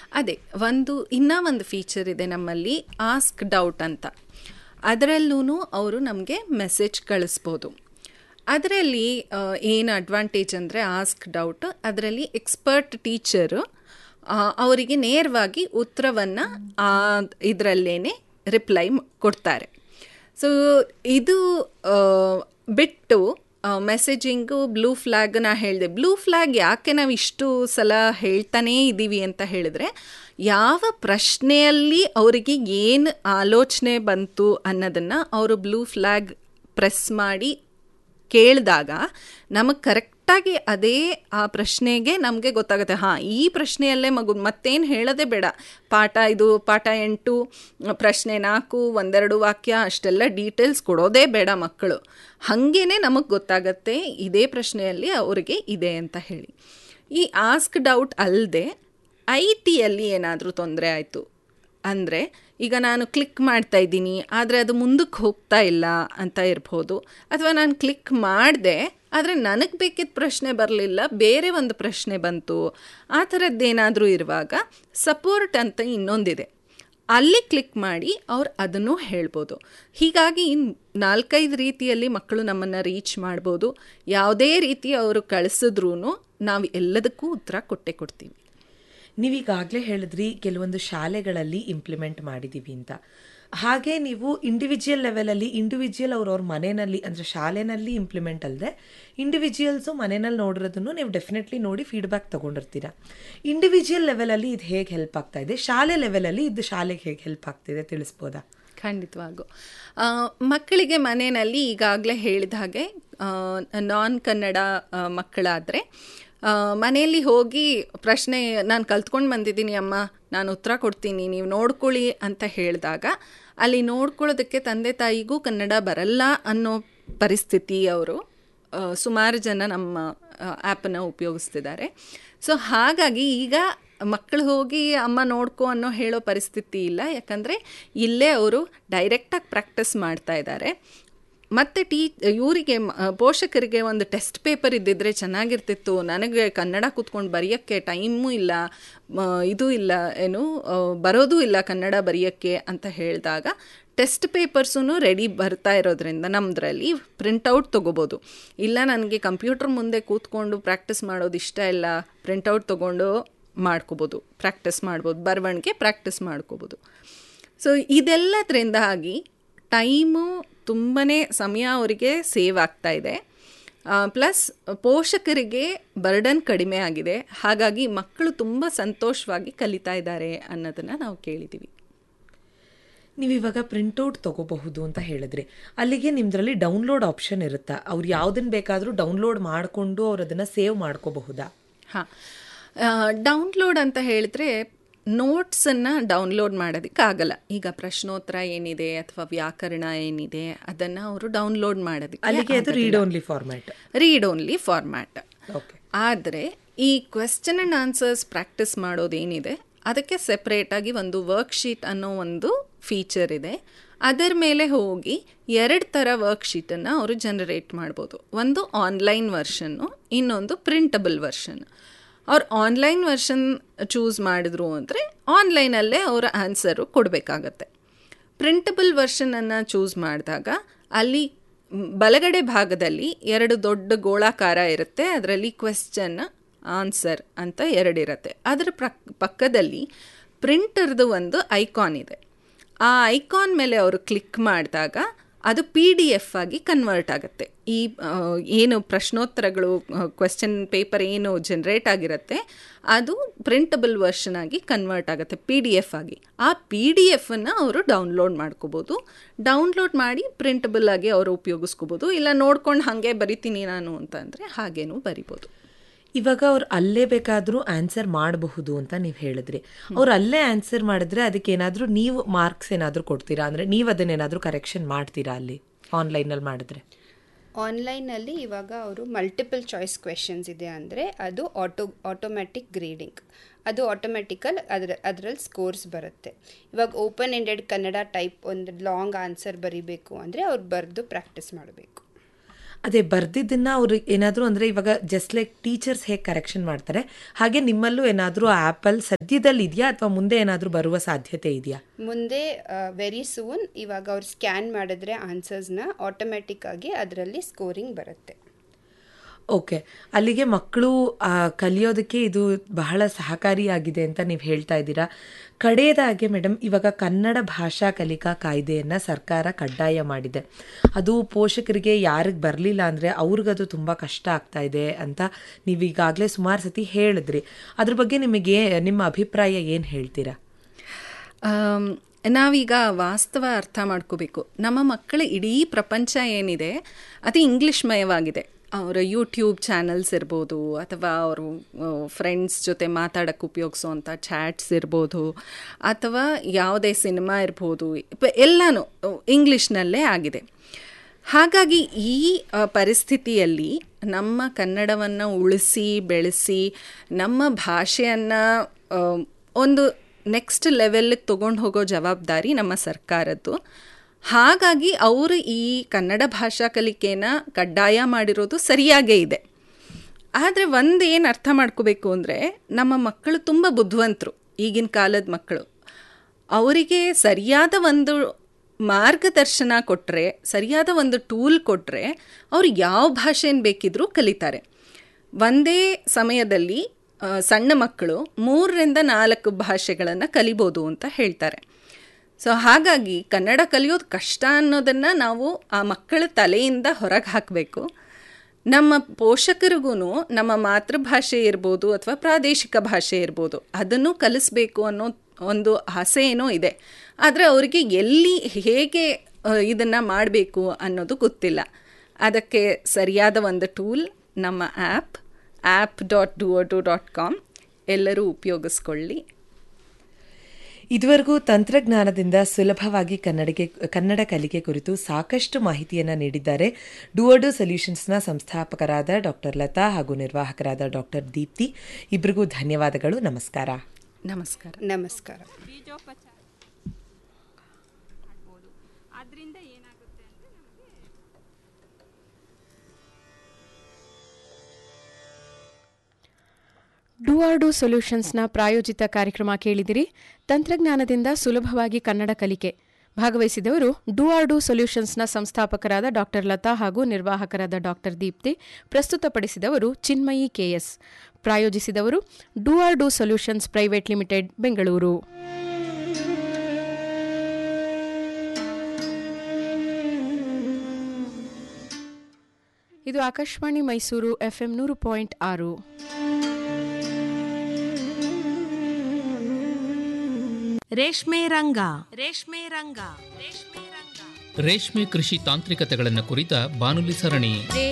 ಅದೇ ಒಂದು ಇನ್ನೂ ಒಂದು ಫೀಚರ್ ಇದೆ ನಮ್ಮಲ್ಲಿ ಆಸ್ಕ್ ಡೌಟ್ ಅಂತ ಅದರಲ್ಲೂ ಅವರು ನಮಗೆ ಮೆಸೇಜ್ ಕಳಿಸ್ಬೋದು ಅದರಲ್ಲಿ ಏನು ಅಡ್ವಾಂಟೇಜ್ ಅಂದರೆ ಆಸ್ಕ್ ಡೌಟ್ ಅದರಲ್ಲಿ ಎಕ್ಸ್ಪರ್ಟ್ ಟೀಚರು ಅವರಿಗೆ ನೇರವಾಗಿ ಉತ್ತರವನ್ನು ಇದರಲ್ಲೇ ರಿಪ್ಲೈ ಕೊಡ್ತಾರೆ ಸೊ ಇದು ಬಿಟ್ಟು ಮೆಸೇಜಿಂಗು ಬ್ಲೂ ಫ್ಲ್ಯಾಗ್ ನಾ ಹೇಳಿದೆ ಬ್ಲೂ ಫ್ಲ್ಯಾಗ್ ಯಾಕೆ ನಾವು ಇಷ್ಟು ಸಲ ಹೇಳ್ತಾನೇ ಇದ್ದೀವಿ ಅಂತ ಹೇಳಿದ್ರೆ ಯಾವ ಪ್ರಶ್ನೆಯಲ್ಲಿ ಅವರಿಗೆ ಏನು ಆಲೋಚನೆ ಬಂತು ಅನ್ನೋದನ್ನು ಅವರು ಬ್ಲೂ ಫ್ಲ್ಯಾಗ್ ಪ್ರೆಸ್ ಮಾಡಿ ಕೇಳಿದಾಗ ನಮಗೆ ಕರೆಕ್ಟಾಗಿ ಅದೇ ಆ ಪ್ರಶ್ನೆಗೆ ನಮಗೆ ಗೊತ್ತಾಗುತ್ತೆ ಹಾಂ ಈ ಪ್ರಶ್ನೆಯಲ್ಲೇ ಮಗು ಮತ್ತೇನು ಹೇಳೋದೇ ಬೇಡ ಪಾಠ ಇದು ಪಾಠ ಎಂಟು ಪ್ರಶ್ನೆ ನಾಲ್ಕು ಒಂದೆರಡು ವಾಕ್ಯ ಅಷ್ಟೆಲ್ಲ ಡೀಟೇಲ್ಸ್ ಕೊಡೋದೇ ಬೇಡ ಮಕ್ಕಳು ಹಾಗೇ ನಮಗೆ ಗೊತ್ತಾಗತ್ತೆ ಇದೇ ಪ್ರಶ್ನೆಯಲ್ಲಿ ಅವರಿಗೆ ಇದೆ ಅಂತ ಹೇಳಿ ಈ ಆಸ್ಕ್ ಡೌಟ್ ಅಲ್ಲದೆ ಐ ಟಿಯಲ್ಲಿ ಏನಾದರೂ ತೊಂದರೆ ಆಯಿತು ಅಂದರೆ ಈಗ ನಾನು ಕ್ಲಿಕ್ ಮಾಡ್ತಾ ಇದ್ದೀನಿ ಆದರೆ ಅದು ಮುಂದಕ್ಕೆ ಹೋಗ್ತಾ ಇಲ್ಲ ಅಂತ ಇರ್ಬೋದು ಅಥವಾ ನಾನು ಕ್ಲಿಕ್ ಮಾಡಿದೆ ಆದರೆ ನನಗೆ ಬೇಕಿದ್ದ ಪ್ರಶ್ನೆ ಬರಲಿಲ್ಲ ಬೇರೆ ಒಂದು ಪ್ರಶ್ನೆ ಬಂತು ಆ ಥರದ್ದೇನಾದರೂ ಇರುವಾಗ ಸಪೋರ್ಟ್ ಅಂತ ಇನ್ನೊಂದಿದೆ ಅಲ್ಲಿ ಕ್ಲಿಕ್ ಮಾಡಿ ಅವ್ರು ಅದನ್ನು ಹೇಳ್ಬೋದು ಹೀಗಾಗಿ ನಾಲ್ಕೈದು ರೀತಿಯಲ್ಲಿ ಮಕ್ಕಳು ನಮ್ಮನ್ನು ರೀಚ್ ಮಾಡ್ಬೋದು ಯಾವುದೇ ರೀತಿ ಅವರು ಕಳಿಸಿದ್ರೂ ನಾವು ಎಲ್ಲದಕ್ಕೂ ಉತ್ತರ ಕೊಟ್ಟೆ ಕೊಡ್ತೀವಿ ನೀವೀಗಾಗಲೇ ಹೇಳಿದ್ರಿ ಕೆಲವೊಂದು ಶಾಲೆಗಳಲ್ಲಿ ಇಂಪ್ಲಿಮೆಂಟ್ ಮಾಡಿದ್ದೀವಿ ಅಂತ ಹಾಗೆ ನೀವು ಇಂಡಿವಿಜುವಲ್ ಲೆವೆಲಲ್ಲಿ ಇಂಡಿವಿಜುವಲ್ ಅವ್ರವ್ರ ಮನೆಯಲ್ಲಿ ಅಂದರೆ ಶಾಲೆನಲ್ಲಿ ಇಂಪ್ಲಿಮೆಂಟ್ ಅಲ್ಲದೆ ಇಂಡಿವಿಜುವಲ್ಸು ಮನೆಯಲ್ಲಿ ನೋಡಿರೋದನ್ನು ನೀವು ಡೆಫಿನೆಟ್ಲಿ ನೋಡಿ ಫೀಡ್ಬ್ಯಾಕ್ ತೊಗೊಂಡಿರ್ತೀರ ಇಂಡಿವಿಜುವಲ್ ಲೆವೆಲಲ್ಲಿ ಇದು ಹೇಗೆ ಹೆಲ್ಪ್ ಆಗ್ತಾ ಇದೆ ಶಾಲೆ ಲೆವೆಲಲ್ಲಿ ಇದು ಶಾಲೆಗೆ ಹೇಗೆ ಹೆಲ್ಪ್ ಆಗ್ತಿದೆ ತಿಳಿಸ್ಬೋದಾ ಖಂಡಿತವಾಗೂ ಮಕ್ಕಳಿಗೆ ಮನೆಯಲ್ಲಿ ಈಗಾಗಲೇ ಹೇಳಿದ ಹಾಗೆ ನಾನ್ ಕನ್ನಡ ಮಕ್ಕಳಾದರೆ ಮನೆಯಲ್ಲಿ ಹೋಗಿ ಪ್ರಶ್ನೆ ನಾನು ಕಲ್ತ್ಕೊಂಡು ಬಂದಿದ್ದೀನಿ ಅಮ್ಮ ನಾನು ಉತ್ತರ ಕೊಡ್ತೀನಿ ನೀವು ನೋಡ್ಕೊಳ್ಳಿ ಅಂತ ಹೇಳಿದಾಗ ಅಲ್ಲಿ ನೋಡ್ಕೊಳ್ಳೋದಕ್ಕೆ ತಂದೆ ತಾಯಿಗೂ ಕನ್ನಡ ಬರಲ್ಲ ಅನ್ನೋ ಪರಿಸ್ಥಿತಿ ಅವರು ಸುಮಾರು ಜನ ನಮ್ಮ ಆ್ಯಪನ್ನು ಉಪಯೋಗಿಸ್ತಿದ್ದಾರೆ ಸೊ ಹಾಗಾಗಿ ಈಗ ಮಕ್ಕಳು ಹೋಗಿ ಅಮ್ಮ ನೋಡ್ಕೊ ಅನ್ನೋ ಹೇಳೋ ಪರಿಸ್ಥಿತಿ ಇಲ್ಲ ಯಾಕಂದರೆ ಇಲ್ಲೇ ಅವರು ಡೈರೆಕ್ಟಾಗಿ ಪ್ರಾಕ್ಟೀಸ್ ಮಾಡ್ತಾ ಇದ್ದಾರೆ ಮತ್ತು ಟೀ ಇವರಿಗೆ ಪೋಷಕರಿಗೆ ಒಂದು ಟೆಸ್ಟ್ ಪೇಪರ್ ಇದ್ದಿದ್ರೆ ಚೆನ್ನಾಗಿರ್ತಿತ್ತು ನನಗೆ ಕನ್ನಡ ಕೂತ್ಕೊಂಡು ಬರೆಯೋಕ್ಕೆ ಟೈಮೂ ಇಲ್ಲ ಇದು ಇಲ್ಲ ಏನು ಬರೋದು ಇಲ್ಲ ಕನ್ನಡ ಬರೆಯೋಕ್ಕೆ ಅಂತ ಹೇಳಿದಾಗ ಟೆಸ್ಟ್ ಪೇಪರ್ಸೂ ರೆಡಿ ಬರ್ತಾ ಇರೋದ್ರಿಂದ ನಮ್ಮದ್ರಲ್ಲಿ ಪ್ರಿಂಟೌಟ್ ತೊಗೋಬೋದು ಇಲ್ಲ ನನಗೆ ಕಂಪ್ಯೂಟರ್ ಮುಂದೆ ಕೂತ್ಕೊಂಡು ಪ್ರಾಕ್ಟೀಸ್ ಮಾಡೋದು ಇಷ್ಟ ಇಲ್ಲ ಪ್ರಿಂಟೌಟ್ ತೊಗೊಂಡು ಮಾಡ್ಕೋಬೋದು ಪ್ರಾಕ್ಟೀಸ್ ಮಾಡ್ಬೋದು ಬರವಣಿಗೆ ಪ್ರಾಕ್ಟೀಸ್ ಮಾಡ್ಕೋಬೋದು ಸೊ ಇದೆಲ್ಲದರಿಂದಾಗಿ ಟೈಮು ತುಂಬಾ ಸಮಯ ಅವರಿಗೆ ಸೇವ್ ಆಗ್ತಾ ಇದೆ ಪ್ಲಸ್ ಪೋಷಕರಿಗೆ ಬರ್ಡನ್ ಕಡಿಮೆ ಆಗಿದೆ ಹಾಗಾಗಿ ಮಕ್ಕಳು ತುಂಬ ಸಂತೋಷವಾಗಿ ಕಲಿತಾ ಇದ್ದಾರೆ ಅನ್ನೋದನ್ನು ನಾವು ಕೇಳಿದ್ದೀವಿ ನೀವು ಇವಾಗ ಪ್ರಿಂಟೌಟ್ ತೊಗೋಬಹುದು ಅಂತ ಹೇಳಿದ್ರಿ ಅಲ್ಲಿಗೆ ನಿಮ್ಮದ್ರಲ್ಲಿ ಡೌನ್ಲೋಡ್ ಆಪ್ಷನ್ ಇರುತ್ತಾ ಅವ್ರು ಯಾವುದನ್ನು ಬೇಕಾದರೂ ಡೌನ್ಲೋಡ್ ಮಾಡಿಕೊಂಡು ಅವ್ರು ಅದನ್ನು ಸೇವ್ ಮಾಡ್ಕೋಬಹುದಾ ಹಾಂ ಡೌನ್ಲೋಡ್ ಅಂತ ಹೇಳಿದ್ರೆ ನೋಟ್ಸನ್ನು ಡೌನ್ಲೋಡ್ ಮಾಡೋದಕ್ಕಾಗಲ್ಲ ಈಗ ಪ್ರಶ್ನೋತ್ತರ ಏನಿದೆ ಅಥವಾ ವ್ಯಾಕರಣ ಏನಿದೆ ಅದನ್ನು ಅವರು ಡೌನ್ಲೋಡ್ ಮಾಡೋದಕ್ಕೆ ಅಲ್ಲಿಗೆ ಅದು read only format read only format okay ಆದರೆ ಈ ಕ್ವೆಶ್ಚನ್ ಆ್ಯಂಡ್ ಆನ್ಸರ್ಸ್ ಪ್ರಾಕ್ಟೀಸ್ ಮಾಡೋದೇನಿದೆ ಅದಕ್ಕೆ ಸೆಪ್ರೇಟಾಗಿ ಒಂದು ವರ್ಕ್ಶೀಟ್ ಅನ್ನೋ ಒಂದು ಫೀಚರ್ ಇದೆ ಅದರ ಮೇಲೆ ಹೋಗಿ ಎರಡು ಥರ ವರ್ಕ್ಶೀಟನ್ನು ಅವರು ಜನರೇಟ್ ಮಾಡ್ಬೋದು ಒಂದು ಆನ್ಲೈನ್ ವರ್ಷನ್ನು ಇನ್ನೊಂದು ಪ್ರಿಂಟಬಲ್ ವರ್ಷನ್ ಅವ್ರು ಆನ್ಲೈನ್ ವರ್ಷನ್ ಚೂಸ್ ಮಾಡಿದ್ರು ಅಂದರೆ ಆನ್ಲೈನಲ್ಲೇ ಅವರ ಆನ್ಸರು ಕೊಡಬೇಕಾಗತ್ತೆ ಪ್ರಿಂಟಬಲ್ ವರ್ಷನನ್ನು ಚೂಸ್ ಮಾಡಿದಾಗ ಅಲ್ಲಿ ಬಲಗಡೆ ಭಾಗದಲ್ಲಿ ಎರಡು ದೊಡ್ಡ ಗೋಳಾಕಾರ ಇರುತ್ತೆ ಅದರಲ್ಲಿ ಕ್ವೆಶ್ಚನ್ ಆನ್ಸರ್ ಅಂತ ಎರಡಿರುತ್ತೆ ಅದರ ಪಕ್ಕದಲ್ಲಿ ಪ್ರಿಂಟರ್ದು ಒಂದು ಐಕಾನ್ ಇದೆ ಆ ಐಕಾನ್ ಮೇಲೆ ಅವರು ಕ್ಲಿಕ್ ಮಾಡಿದಾಗ ಅದು ಪಿ ಡಿ ಎಫ್ ಆಗಿ ಕನ್ವರ್ಟ್ ಆಗುತ್ತೆ ಈ ಏನು ಪ್ರಶ್ನೋತ್ತರಗಳು ಕ್ವೆಶ್ಚನ್ ಪೇಪರ್ ಏನು ಜನ್ರೇಟ್ ಆಗಿರುತ್ತೆ ಅದು ಪ್ರಿಂಟಬಲ್ ವರ್ಷನ್ ಆಗಿ ಕನ್ವರ್ಟ್ ಆಗುತ್ತೆ ಪಿ ಡಿ ಎಫ್ ಆಗಿ ಆ ಪಿ ಡಿ ಎಫನ್ನು ಅವರು ಡೌನ್ಲೋಡ್ ಮಾಡ್ಕೋಬೋದು ಡೌನ್ಲೋಡ್ ಮಾಡಿ ಪ್ರಿಂಟಬಲ್ ಆಗಿ ಅವರು ಉಪಯೋಗಿಸ್ಕೋಬೋದು ಇಲ್ಲ ನೋಡ್ಕೊಂಡು ಹಾಗೆ ಬರಿತೀನಿ ನಾನು ಅಂತಂದರೆ ಹಾಗೇನೂ ಬರಿಬೋದು ಇವಾಗ ಅವ್ರು ಅಲ್ಲೇ ಬೇಕಾದರೂ ಆನ್ಸರ್ ಮಾಡಬಹುದು ಅಂತ ನೀವು ಹೇಳಿದ್ರಿ ಅವ್ರು ಅಲ್ಲೇ ಆನ್ಸರ್ ಮಾಡಿದ್ರೆ ಅದಕ್ಕೆ ಏನಾದರೂ ನೀವು ಮಾರ್ಕ್ಸ್ ಏನಾದರೂ ಕೊಡ್ತೀರಾ ಅಂದರೆ ನೀವು ಅದನ್ನೇನಾದರೂ ಕರೆಕ್ಷನ್ ಮಾಡ್ತೀರಾ ಅಲ್ಲಿ ಆನ್ಲೈನಲ್ಲಿ ಮಾಡಿದ್ರೆ ಆನ್ಲೈನಲ್ಲಿ ಇವಾಗ ಅವರು ಮಲ್ಟಿಪಲ್ ಚಾಯ್ಸ್ ಕ್ವೆಶನ್ಸ್ ಇದೆ ಅಂದರೆ ಅದು ಆಟೋ ಆಟೋಮ್ಯಾಟಿಕ್ ಗ್ರೇಡಿಂಗ್ ಅದು ಆಟೋಮ್ಯಾಟಿಕಲ್ ಅದರ ಅದರಲ್ಲಿ ಸ್ಕೋರ್ಸ್ ಬರುತ್ತೆ ಇವಾಗ ಓಪನ್ ಎಂಡೆಡ್ ಕನ್ನಡ ಟೈಪ್ ಒಂದು ಲಾಂಗ್ ಆನ್ಸರ್ ಬರಿಬೇಕು ಅಂದರೆ ಅವ್ರು ಬರೆದು ಪ್ರಾಕ್ಟೀಸ್ ಮಾಡಬೇಕು ಅದೇ ಬರ್ದಿದ್ದನ್ನ ಅವರು ಏನಾದರೂ ಅಂದರೆ ಇವಾಗ ಜಸ್ಟ್ ಲೈಕ್ ಟೀಚರ್ಸ್ ಹೇಗೆ ಕರೆಕ್ಷನ್ ಮಾಡ್ತಾರೆ ಹಾಗೆ ನಿಮ್ಮಲ್ಲೂ ಏನಾದರೂ ಆ್ಯಪಲ್ ಸದ್ಯದಲ್ಲಿ ಇದೆಯಾ ಅಥವಾ ಮುಂದೆ ಏನಾದರೂ ಬರುವ ಸಾಧ್ಯತೆ ಇದೆಯಾ ಮುಂದೆ ವೆರಿ ಸೂನ್ ಇವಾಗ ಅವ್ರು ಸ್ಕ್ಯಾನ್ ಮಾಡಿದ್ರೆ ಆನ್ಸರ್ಸ್ನ ಆಟೋಮೆಟಿಕ್ ಆಗಿ ಅದರಲ್ಲಿ ಸ್ಕೋರಿಂಗ್ ಬರುತ್ತೆ ಓಕೆ ಅಲ್ಲಿಗೆ ಮಕ್ಕಳು ಆ, ಕಲಿಯೋದಕ್ಕೆ ಇದು ಬಹಳ ಸಹಕಾರಿಯಾಗಿದೆ ಅಂತ ನೀವು ಹೇಳ್ತಾ ಇದ್ದೀರಾ ಕಡೆಯದಾಗಿ ಮೇಡಮ್ ಇವಾಗ ಕನ್ನಡ ಭಾಷಾ ಕಲಿಕಾ ಕಾಯ್ದೆಯನ್ನು ಸರ್ಕಾರ ಕಡ್ಡಾಯ ಮಾಡಿದೆ ಅದು ಪೋಷಕರಿಗೆ ಯಾರಿಗೆ ಬರಲಿಲ್ಲ ಅಂದರೆ ಅವ್ರಿಗದು ತುಂಬ ಕಷ್ಟ ಆಗ್ತಾ ಇದೆ ಅಂತ ನೀವು ಈಗಾಗಲೇ ಸುಮಾರು ಸತಿ ಹೇಳಿದ್ರಿ ಅದ್ರ ಬಗ್ಗೆ ನಿಮಗೆ ನಿಮ್ಮ ಅಭಿಪ್ರಾಯ ಏನು ಹೇಳ್ತೀರಾ ಆಮ್, ನಾವೀಗ ವಾಸ್ತವ ಅರ್ಥ ಮಾಡ್ಕೋಬೇಕು ನಮ್ಮ ಮಕ್ಕಳ ಇಡೀ ಪ್ರಪಂಚ ಏನಿದೆ ಅದು ಇಂಗ್ಲಿಷ್ಮಯವಾಗಿದೆ ಅವರ ಯೂಟ್ಯೂಬ್ ಚಾನಲ್ಸ್ ಇರ್ಬೋದು ಅಥವಾ ಅವರು ಫ್ರೆಂಡ್ಸ್ ಜೊತೆ ಮಾತಾಡೋಕ್ಕೆ ಉಪಯೋಗಿಸೋವಂಥ ಚಾಟ್ಸ್ ಇರ್ಬೋದು ಅಥವಾ ಯಾವುದೇ ಸಿನಿಮಾ ಇರ್ಬೋದು ಪ- ಎಲ್ಲನೂ ಇಂಗ್ಲಿಷ್ನಲ್ಲೇ ಆಗಿದೆ ಹಾಗಾಗಿ ಈ ಆ, ಪರಿಸ್ಥಿತಿಯಲ್ಲಿ ನಮ್ಮ ಕನ್ನಡವನ್ನು ಉಳಿಸಿ ಬೆಳೆಸಿ ನಮ್ಮ ಭಾಷೆಯನ್ನು ಒಂದು ನೆಕ್ಸ್ಟ್ ಲೆವೆಲ್ಗೆ ತೊಗೊಂಡು ಹೋಗೋ ಜವಾಬ್ದಾರಿ ನಮ್ಮ ಸರ್ಕಾರದ್ದು ಹಾಗಾಗಿ ಅವರು ಈ ಕನ್ನಡ ಭಾಷಾ ಕಲಿಕೆನ ಕಡ್ಡಾಯ ಮಾಡಿರೋದು ಸರಿಯಾಗೇ ಇದೆ ಆದರೆ ಒಂದು ಏನು ಅರ್ಥ ಮಾಡ್ಕೋಬೇಕು ಅಂದರೆ ನಮ್ಮ ಮಕ್ಕಳು ತುಂಬ ಬುದ್ಧಿವಂತರು ಈಗಿನ ಕಾಲದ ಮಕ್ಕಳು ಅವರಿಗೆ ಸರಿಯಾದ ಒಂದು ಮಾರ್ಗದರ್ಶನ ಕೊಟ್ಟರೆ ಸರಿಯಾದ ಒಂದು ಟೂಲ್ ಕೊಟ್ಟರೆ ಅವ್ರು ಯಾವ ಭಾಷೆನ ಬೇಕಿದ್ರೂ ಕಲಿತಾರೆ ಒಂದೇ ಸಮಯದಲ್ಲಿ ಆ, ಸಣ್ಣ ಮಕ್ಕಳು ಮೂರರಿಂದ ನಾಲ್ಕು ಭಾಷೆಗಳನ್ನು ಕಲಿಬೋದು ಅಂತ ಹೇಳ್ತಾರೆ ಸೊ ಹಾಗಾಗಿ ಕನ್ನಡ ಕಲಿಯೋದು ಕಷ್ಟ ಅನ್ನೋದನ್ನು ನಾವು ಆ ಮಕ್ಕಳ ತಲೆಯಿಂದ ಹೊರಗೆ ಹಾಕಬೇಕು ನಮ್ಮ ಪೋಷಕರಿಗೂ ನಮ್ಮ ಮಾತೃಭಾಷೆ ಇರ್ಬೋದು ಅಥವಾ ಪ್ರಾದೇಶಿಕ ಭಾಷೆ ಇರ್ಬೋದು ಅದನ್ನು ಕಲಿಸ್ಬೇಕು ಅನ್ನೋ ಒಂದು ಆಸೆ ಏನೋ ಇದೆ ಆದರೆ ಅವರಿಗೆ ಎಲ್ಲಿ ಹೇಗೆ ಇದನ್ನು ಮಾಡಬೇಕು ಅನ್ನೋದು ಗೊತ್ತಿಲ್ಲ ಅದಕ್ಕೆ ಸರಿಯಾದ ಒಂದು ಟೂಲ್ ನಮ್ಮ app app dot duo two dot com ಎಲ್ಲರೂ ಉಪಯೋಗಿಸ್ಕೊಳ್ಳಿ ಇದುವರೆಗೂ ತಂತ್ರಜ್ಞಾನದಿಂದ ಸುಲಭವಾಗಿ ಕನ್ನಡಕ್ಕೆ ಕನ್ನಡ ಕಲಿಕೆ ಕುರಿತು ಸಾಕಷ್ಟು ಮಾಹಿತಿಯನ್ನು ನೀಡಿದ್ದಾರೆ ಡುವರ್ಡು ಸೊಲ್ಯೂಷನ್ಸ್ನ ಸಂಸ್ಥಾಪಕರಾದ ಡಾಕ್ಟರ್ ಲತಾ ಹಾಗೂ ನಿರ್ವಾಹಕರಾದ ಡಾಕ್ಟರ್ ದೀಪ್ತಿ ಇಬ್ಬರಿಗೂ ಧನ್ಯವಾದಗಳು ನಮಸ್ಕಾರ ನಮಸ್ಕಾರ ನಮಸ್ಕಾರ ಬೀಜೋಪಚಾರ ಮಾಡ್ಬೋದು ಅದರಿಂದ ಏನಾಗುತ್ತೆ ಅಂದರೆ ನಮಗೆ ಡೂ ಆರ್ ಡೂ ಸೊಲ್ಯೂಷನ್ಸ್ನ ಪ್ರಾಯೋಜಿತ ಕಾರ್ಯಕ್ರಮ ಕೇಳಿದಿರಿ ತಂತ್ರಜ್ಞಾನದಿಂದ ಸುಲಭವಾಗಿ ಕನ್ನಡ ಕಲಿಕೆ ಭಾಗವಹಿಸಿದವರು ಡೂ ಆರ್ ಡೂ ಸೊಲ್ಯೂಷನ್ಸ್ನ ಸಂಸ್ಥಾಪಕರಾದ ಡಾಕ್ಟರ್ ಲತಾ ಹಾಗೂ ನಿರ್ವಾಹಕರಾದ ಡಾಕ್ಟರ್ ದೀಪ್ತಿ ಪ್ರಸ್ತುತಪಡಿಸಿದವರು ಚಿನ್ಮಯಿ ಕೆಎಸ್ ಪ್ರಾಯೋಜಿಸಿದವರು do R do solutions private limited Bengaluru ಇದು ಆಕಾಶವಾಣಿ ಮೈಸೂರು ಎಫ್ಎಂ ನೂರು ಪಾಯಿಂಟ್ ಆರು ರೇಷ್ಮೆ ರಂಗ ರೇಷ್ಮೆ ರಂಗ ರೇಷ್ಮೆ ರಂಗ ರೇಷ್ಮೆ ಕೃಷಿ ತಾಂತ್ರಿಕತೆಗಳನ್ನು ಕುರಿತ ಬಾನುಲಿ ಸರಣಿ